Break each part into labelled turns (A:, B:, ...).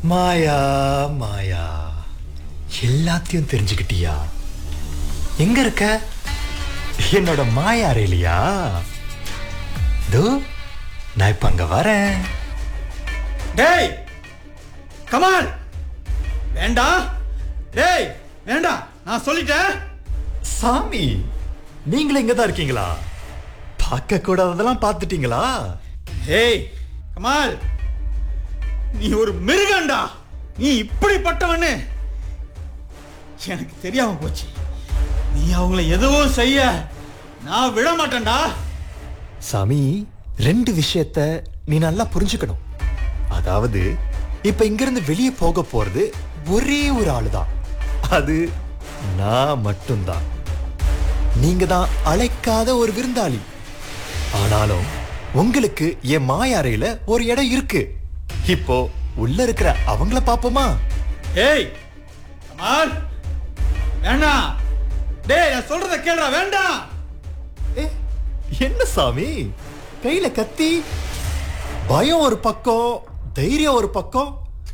A: மாயா மாயா எல்லாத்தையும் தெரிஞ்சுக்கிட்டியா எங்க இருக்க என்னோட மாயா அறையிலையா தோ நான் இப்ப அங்க வரேன்
B: டேய் கமால் வேண்டாம் டேய் வேண்டாம் நான் சொல்லிட்டேன்
A: சாமி நீங்களும் இங்க தான் இருக்கீங்களா பார்க்க கூடாததெல்லாம் பார்த்துட்டீங்களா
B: ஏய் கமால் நீ ஒரு மிருகண்டா நீ இப்படிப்பட்டவன்னு எனக்கு தெரியாம போச்சு நீ அவங்கள எதுவும் செய்ய நான் விட மாட்டேன்டா
A: சாமி ரெண்டு விஷயத்த நீ நல்லா புரிஞ்சுக்கணும் அதாவது இப்ப இங்கிருந்து வெளியே போக போறது ஒரே ஒரு ஆளுதான் அது நான் மட்டும்தான் நீங்க தான் அழைக்காத ஒரு விருந்தாளி ஆனாலும் உங்களுக்கு என் மாயாறையில ஒரு இடம் இருக்கு இப்போ உள்ள இருக்கிற அவங்கள பாப்போமா
B: ஏய் கமால் வேண்டாம் டேய் நான் சொல்றத கேளுடா வேண்டாம்
A: ஏ, என்ன சாமி கையில கத்தி பயம் ஒரு பக்கம் தைரியம் ஒரு பக்கம்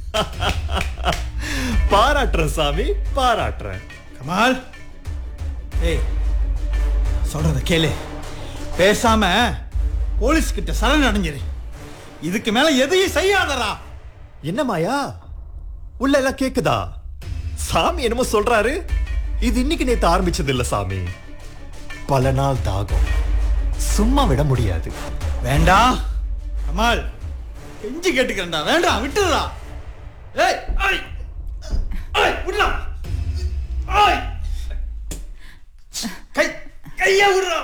A: பாராட்டுறேன் சாமி பாராட்டுறேன்
B: கமால் ஏய் சொல்றத கேளு பேசாம போலீஸ் கிட்ட சரண் அடைஞ்சிரு இதுக்கு மேல எதையும் செய்யாதடா
A: என்ன மாயா உள்ள எல்லாம் கேக்குதா சாமி என்னமோ சொல்றாரு இது இன்னைக்கு நேத்து ஆரம்பிச்சது இல்ல சாமி பல நாள் தாகம் சும்மா விட முடியாது
B: வேண்டாம் கமால் கெஞ்சி கேட்டுக்கிறேன்டா வேண்டாம் விட்டுடுடா ஏய் ஐ ஐ விடுடா ஐ கை கைய விடுடா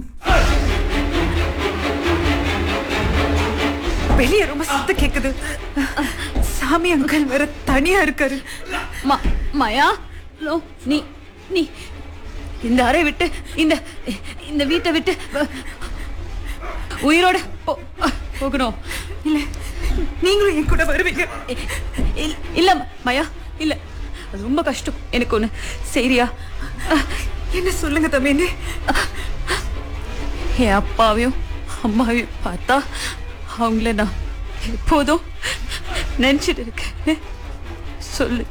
C: வெளியே ரொம்ப சத்தம் கேக்குது சாமி அங்கிள் வேற தனியா இருக்காரு
D: மா- மாயா லோ நீ நீ இந்த அறை விட்டு இந்த இந்த வீட்டை விட்டு வ- உயிரோட போ போகணும்
C: இல்ல நீங்களும் என் கூட வருவீங்க
D: இ- இல்- இல்ல மாயா இல்ல அது ரொம்ப கஷ்டம் எனக்கு ஒண்ணு சரியா
C: என்ன சொல்லுங்க தம்பின்னு
D: என் அப்பாவையும் அம்மாவையும் பார்த்தா அவங்கள நான் எப்போதும் நினைச்சிட்டு இருக்கேன் சொல்லு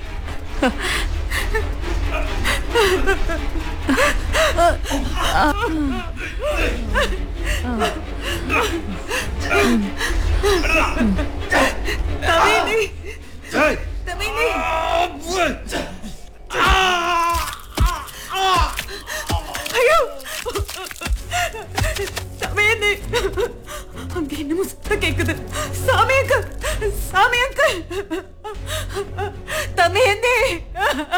C: தம்பின்னு
B: ஏய்
C: தம்பின்னு ஐயோ தம்பின்னு அங்க என்னமோ சத்தம் கேக்குது சாமி அங்கிள் சாமி அங்கிள் தம்பியந்தே